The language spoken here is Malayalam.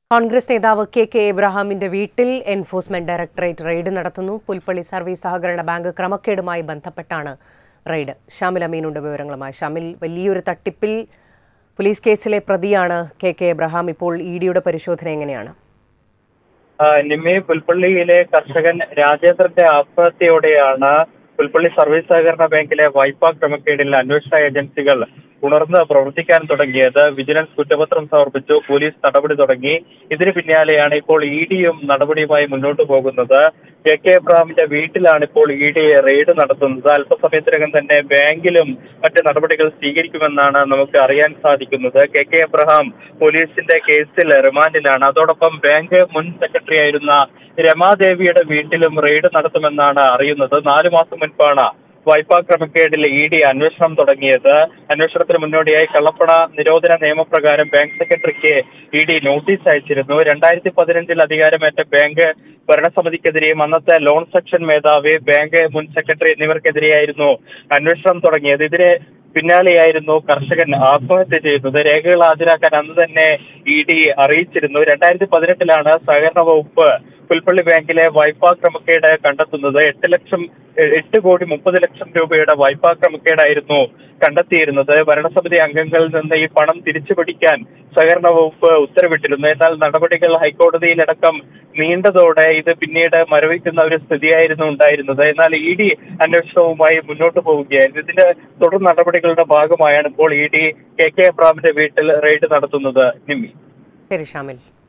കോൺഗ്രസ് നേതാവ് കെ കെ എബ്രഹാമിന്റെ വീട്ടിൽ എൻഫോഴ്സ്മെന്റ് ഡയറക്ടറേറ്റ് റെയ്ഡ് നടത്തുന്നു പുൽപ്പള്ളി സർവീസ് സഹകരണ ബാങ്ക് ക്രമക്കേടുമായി ബന്ധപ്പെട്ടാണ് റെയ്ഡ് ഷാമിൽ അമീനുണ്ട് വിവരങ്ങളുമായി ഷാമിൽ വലിയൊരു തട്ടിപ്പിൽ പോലീസ് കേസിലെ പ്രതിയാണ് കെ കെ എബ്രഹാം ഇപ്പോൾ ഇ ഡിയുടെ പരിശോധന എങ്ങനെയാണ് ആ, നിമ്മി പുൽപ്പള്ളിയിലെ കർഷകൻ രാജേന്ദ്രന്റെ ആത്മഹത്യയോടെയാണ് പുൽപ്പള്ളി സർവീസ് സഹകരണ ബാങ്കിലെ വായ്പാ ക്രമക്കേടിൽ അന്വേഷണ ഏജൻസികൾ ഉണർന്ന് പ്രവർത്തിക്കാൻ തുടങ്ങിയത് വിജിലൻസ് കുറ്റപത്രം സമർപ്പിച്ചു പോലീസ് നടപടി തുടങ്ങി ഇതിന് പിന്നാലെയാണ് ഇപ്പോൾ ഇ ഡിയും നടപടിയുമായി മുന്നോട്ട് പോകുന്നത് കെ കെ എബ്രഹാമിന്റെ വീട്ടിലാണ് ഇപ്പോൾ ഇ ഡി റെയ്ഡ് നടത്തുന്നത് അല്പസമയത്തിനകം തന്നെ ബാങ്കിലും മറ്റ് നടപടികൾ സ്വീകരിക്കുമെന്നാണ് നമുക്ക് അറിയാൻ സാധിക്കുന്നത് കെ കെ എബ്രഹാം പോലീസിന്റെ കേസിൽ റിമാൻഡിലാണ് അതോടൊപ്പം ബാങ്ക് മുൻ സെക്രട്ടറി ആയിരുന്ന രമാദേവിയുടെ വീട്ടിലും റെയ്ഡ് നടത്തുമെന്നാണ് അറിയുന്നത് നാലു മാസം മുൻപാണ് വായ്പാ ക്രമക്കേടിൽ ഇ ഡി അന്വേഷണം തുടങ്ങിയത് അന്വേഷണത്തിന് മുന്നോടിയായി കള്ളപ്പണ നിരോധന നിയമപ്രകാരം ബാങ്ക് സെക്രട്ടറിക്ക് ഇ ഡി നോട്ടീസ് അയച്ചിരുന്നു രണ്ടായിരത്തി പതിനഞ്ചിൽ അധികാരമേറ്റ ബാങ്ക് ഭരണസമിതിക്കെതിരെയും അന്നത്തെ ലോൺ സെക്ഷൻ മേധാവി ബാങ്ക് മുൻ സെക്രട്ടറി എന്നിവർക്കെതിരെയായിരുന്നു അന്വേഷണം തുടങ്ങിയത് ഇതിന് പിന്നാലെയായിരുന്നു കർഷകൻ ആത്മഹത്യ ചെയ്യുന്നത് രേഖകൾ ഹാജരാക്കാൻ അന്ന് തന്നെ ഇ ഡി അറിയിച്ചിരുന്നു രണ്ടായിരത്തി പതിനെട്ടിലാണ് സഹകരണ വകുപ്പ് പുൽപ്പള്ളി ബാങ്കിലെ വായ്പാ ക്രമക്കേട് കണ്ടെത്തുന്നത് എട്ട് ലക്ഷം എ- എട്ട് കോടി മുപ്പത് ലക്ഷം രൂപയുടെ വായ്പാ ക്രമക്കേടായിരുന്നു കണ്ടെത്തിയിരുന്നത് ഭരണസമിതി അംഗങ്ങളിൽ നിന്ന് ഈ പണം തിരിച്ചുപിടിക്കാൻ സഹകരണ വകുപ്പ് ഉത്തരവിട്ടിരുന്നു എന്നാൽ നടപടികൾ ഹൈക്കോടതിയിലടക്കം നീണ്ടതോടെ ഇത് പിന്നീട് മരവിക്കുന്ന ഒരു സ്ഥിതിയായിരുന്നു ഉണ്ടായിരുന്നത് എന്നാൽ ഇ ഡി അന്വേഷണവുമായി മുന്നോട്ട് പോവുകയായിരുന്നു ഇതിന്റെ തുടർ നടപടികളുടെ ഭാഗമായാണ് ഇപ്പോൾ ഇ ഡി കെ കെ എബ്രാമിന്റെ വീട്ടിൽ റെയ്ഡ് നടത്തുന്നത് നിമ്മി ശരി ഷാമിൽ